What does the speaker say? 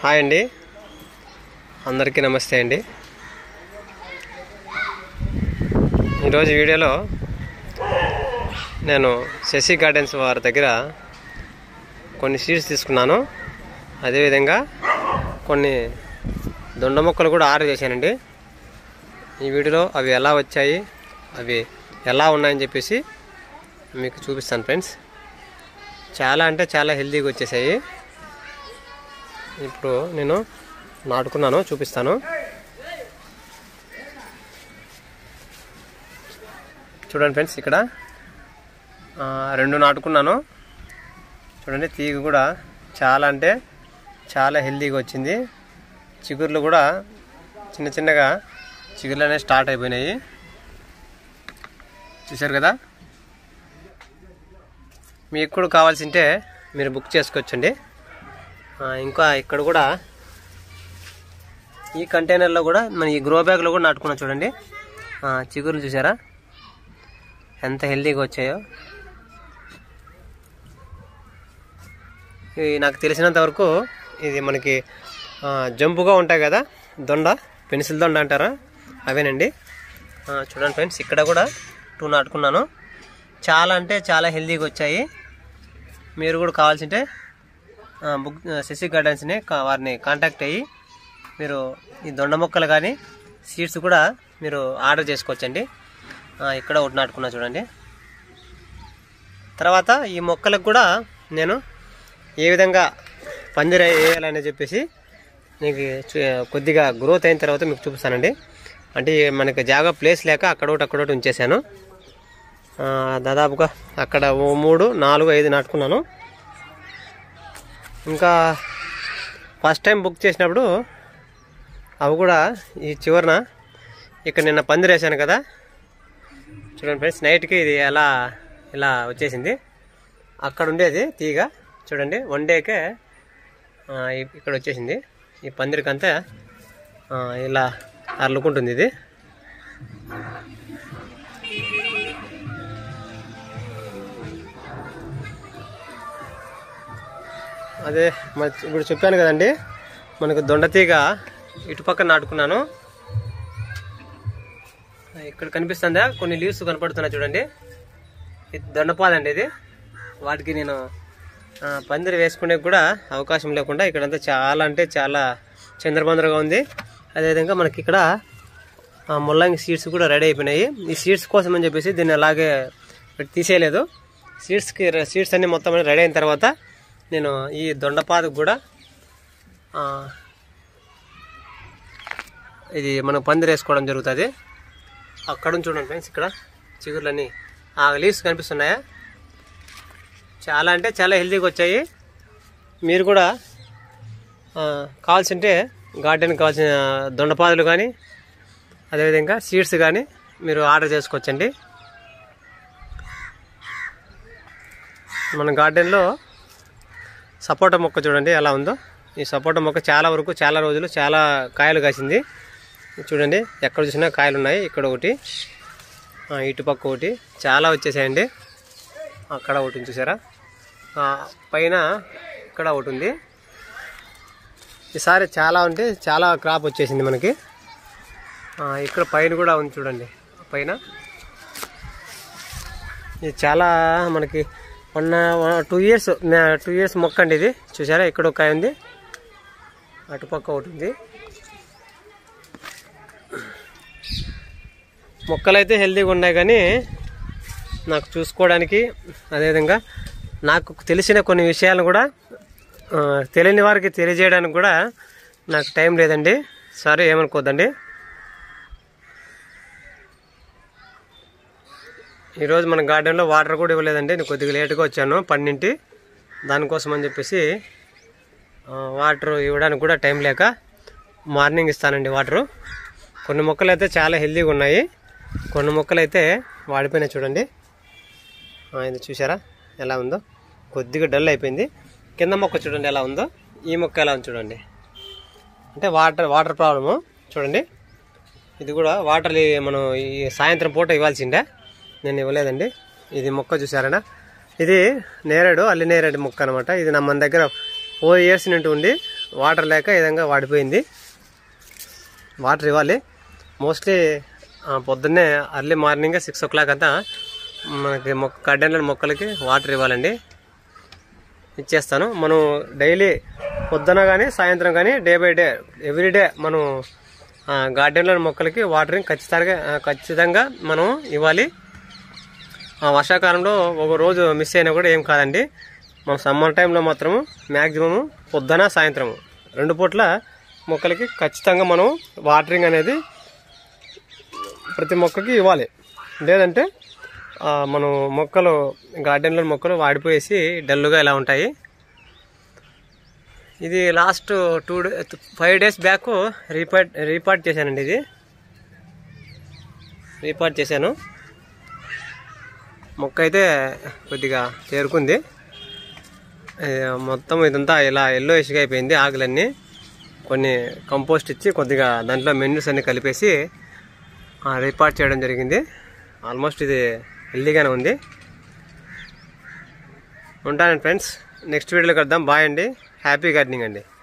hi అండి అందరికీ నమస్తే అండి ఈరోజు వీడియోలో నేను శశి గార్డెన్స్ వారి దగ్గర కొన్ని సీడ్స్ తీసుకున్నాను అదేవిధంగా కొన్ని దొండ మొక్కలు కూడా ఆర్డర్ చేశానండి ఈ వీడియోలో అవి ఎలా వచ్చాయి అవి ఎలా ఉన్నాయని చెప్పేసి మీకు చూపిస్తాను ఫ్రెండ్స్ చాలా అంటే చాలా హెల్తీగా వచ్చేసాయి ఇప్పుడు నేను నాటుకున్నాను చూపిస్తాను చూడండి ఫ్రెండ్స్ ఇక్కడ ఆ, రెండు నాటుకున్నాను చూడండి తీగ కూడా చాలా అంటే చాలా హెల్తీగా వచ్చింది చిగుర్లు కూడా చిన్న చిన్నగా చిగుర్లు అనేవి స్టార్ట్ అయిపోయినాయి చూశారు కదా మీకు కూడా కావాల్సింటే మీరు బుక్ చేసుకోవచ్చండి ఆ, ఇంకా ఇక్కడ కూడా ఈ కంటైనర్లో కూడా మన ఈ గ్రో బ్యాగ్లో కూడా నాటుకున్నాం చూడండి ఆ, చిగుర్లు చూసారా ఎంత హెల్తీగా వచ్చాయో ఇవి నాకు తెలిసినంత వరకు ఇది మనకి ఆ, జంపుగా ఉంటాయి కదా దొండ పెన్సిల్ దొండ అంటారా అవేనండి ఆ, చూడండి ఫ్రెండ్స్ ఇక్కడ కూడా టూ నాటుకున్నాను చాలా అంటే చాలా హెల్తీగా వచ్చాయి మీరు కూడా కావాల్సింటే ఆ, బుక్ శశి గార్డెన్స్ని కా- వారిని కాంటాక్ట్ అయ్యి మీరు ఈ దొండ మొక్కలు కానీ సీడ్స్ కూడా మీరు ఆర్డర్ చేసుకోవచ్చండి ఆ, ఇక్కడ ఒకటి నాటుకున్నా చూడండి తర్వాత ఈ మొక్కలకు కూడా నేను ఏ విధంగా పందిర వేయాలని చెప్పేసి మీకు చూ- కొద్దిగా గ్రోత్ అయిన తర్వాత మీకు చూపిస్తానండి అంటే మనకి జాగా ప్లేస్ లేక అక్కడొకటి అక్కడొకటి ఉంచేశాను ఆ, దాదాపుగా అక్కడ ఓ మూడు నాలుగు ఐదు నాటుకున్నాను ఇంకా ఫస్ట్ టైం బుక్ చేసినప్పుడు అవి కూడా ఈ చివరన ఇక్కడ నిన్న పందిరి వేసాను కదా చూడండి ఫ్రెండ్స్ నైట్కి ఇది ఎలా ఇలా వచ్చేసింది అక్కడ ఉండేది తీగ చూడండి వన్ డేకే ఆ, ఇ- ఇక్కడ వచ్చేసింది ఈ పందిరికంతా ఆ, ఇలా అర్లుకుంటుంది ఇది అదే మరి ఇప్పుడు చెప్పాను కదండి మనకు దొండతీగ ఇటుపక్క నాటుకున్నాను ఇక్కడ కనిపిస్తుందా కొన్ని లీవ్స్ కనపడుతున్నాయి చూడండి ఇది దొండపాదండి ఇది వాటికి నేను ఆ, పందిరి వేసుకునే కూడా అవకాశం లేకుండా ఇక్కడంతా చాలా అంటే చాలా చంద్రబందరగా ఉంది అదేవిధంగా మనకి ఇక్కడ ఆ, ముల్లంగి సీడ్స్ కూడా రెడీ అయిపోయినాయి ఈ సీడ్స్ కోసం అని చెప్పేసి దీన్ని అలాగే పెట్టి తీసేయలేదు సీడ్స్కి సీడ్స్ అన్ని మొత్తం రెడీ అయిన తర్వాత నేను ఈ దొండపాదకు కూడా ఆ, ఇది మనం పందిరి వేసుకోవడం జరుగుతుంది అక్కడ నుంచి చూడండి ఫ్రెండ్స్ ఇక్కడ చిగుర్లన్నీ ఆ లీవ్స్ కనిపిస్తున్నాయా చాలా అంటే చాలా హెల్తీగా వచ్చాయి మీరు కూడా ఆ, కావాల్సింటే గార్డెన్కి కావాల్సిన దొండపాదులు కానీ అదేవిధంగా సీడ్స్ కానీ మీరు ఆర్డర్ చేసుకోవచ్చండి మన గార్డెన్లో సపోటా మొక్క చూడండి ఎలా ఉందో ఈ సపోటా మొక్క చాలా వరకు చాలా రోజులు చాలా కాయలు కాసింది చూడండి ఎక్కడ చూసినా కాయలు ఉన్నాయి ఇక్కడ ఒకటి ఆ, ఇటుపక్క ఒకటి చాలా వచ్చేసాయండి అక్కడ ఒకటి ఉంది చూసారా ఆ, పైన ఇక్కడ ఒకటి ఉంది ఈసారి చాలా ఉంటే చాలా క్రాప్ వచ్చేసింది మనకి ఆ, ఇక్కడ పైన కూడా ఉంది చూడండి పైన ఇది చాలా మనకి one two years two years మొక్క అండి ఇది చూసారా ఇక్కడ ఒక కాయ ఉంది అటుపక్క ఒకటి ఉంది మొక్కలు అయితే హెల్తీగా ఉన్నాయి కానీ నాకు చూసుకోవడానికి అదేవిధంగా నాకు తెలిసిన కొన్ని విషయాలను కూడా ఆ, తెలియని వారికి తెలియజేయడానికి కూడా నాకు టైం లేదండి సరే ఏమనుకోద్దండి ఈరోజు మన గార్డెన్లో వాటర్ కూడా ఇవ్వలేదండి నేను కొద్దిగా లేట్గా వచ్చాను పన్నెంటి దానికోసం అని చెప్పేసి ఆ, వాటర్ ఇవ్వడానికి కూడా టైం లేక మార్నింగ్ ఇస్తానండి వాటరు కొన్ని మొక్కలు అయితే చాలా హెల్తీగా ఉన్నాయి కొన్ని మొక్కలు అయితే వాడిపోయినాయి చూడండి ఆ, ఇది చూసారా ఎలా ఉందో కొద్దిగా డల్ అయిపోయింది కింద మొక్క చూడండి ఎలా ఉందో ఈ మొక్క ఎలా ఉంది చూడండి అంటే వాటర్ వాటర్ ప్రాబ్లము చూడండి ఇది కూడా వాటర్ ఈ మనం ఈ సాయంత్రం పూట ఇవ్వాల్సిందే నేను ఇవ్వలేదండి ఇది మొక్క చూసారనా ఇది నేరేడు అల్లి నేరేడు మొక్క అనమాట ఇది నా మన దగ్గర ఫోర్ ఇయర్స్ నుండి ఉండి వాటర్ లేక ఈ విధంగా వాడిపోయింది వాటర్ ఇవ్వాలి మోస్ట్లీ పొద్దున్నే early morning six o'clock అంతా మనకి మొక్క గార్డెన్లో మొక్కలకి వాటర్ ఇవ్వాలండి ఇచ్చేస్తాను మనం డైలీ పొద్దున కానీ సాయంత్రం కానీ day by day every day మనం గార్డెన్లో మొక్కలకి వాటరింగ్ ఖచ్చితంగా ఆ, ఖచ్చితంగా మనం ఇవ్వాలి ఆ వర్షాకాలంలో ఒక రోజు మిస్ అయినా కూడా ఏం కాదండి మనం సమ్మర్ టైంలో మాత్రము మ్యాక్సిమము పొద్దున సాయంత్రము రెండు పూట్ల మొక్కలకి ఖచ్చితంగా మనం వాటరింగ్ అనేది ప్రతి మొక్కకి ఇవ్వాలి లేదంటే ఆ, మనం మొక్కలు గార్డెన్లో మొక్కలు వాడిపోయేసి డల్లుగా ఇలా ఉంటాయి ఇది last two day five days back repot repot చేశానండి ఇది రీపార్ట్ చేశాను మొక్క అయితే కొద్దిగా చేరుకుంది ఏ, మొత్తం ఇదంతా ఇలా ఎల్లో ఇష్గా అయిపోయింది ఆకులన్నీ కొన్ని కంపోస్ట్ ఇచ్చి కొద్దిగా దాంట్లో మెన్యూస్ అన్ని కలిపేసి ఆ, రీపార్ట్ చేయడం జరిగింది ఆల్మోస్ట్ ఇది హెల్దీగానే ఉంది ఉంటానండి ఫ్రెండ్స్ నెక్స్ట్ వీడియోలో కలుద్దాం బాయ్ అండి హ్యాపీ గార్డెనింగ్ అండి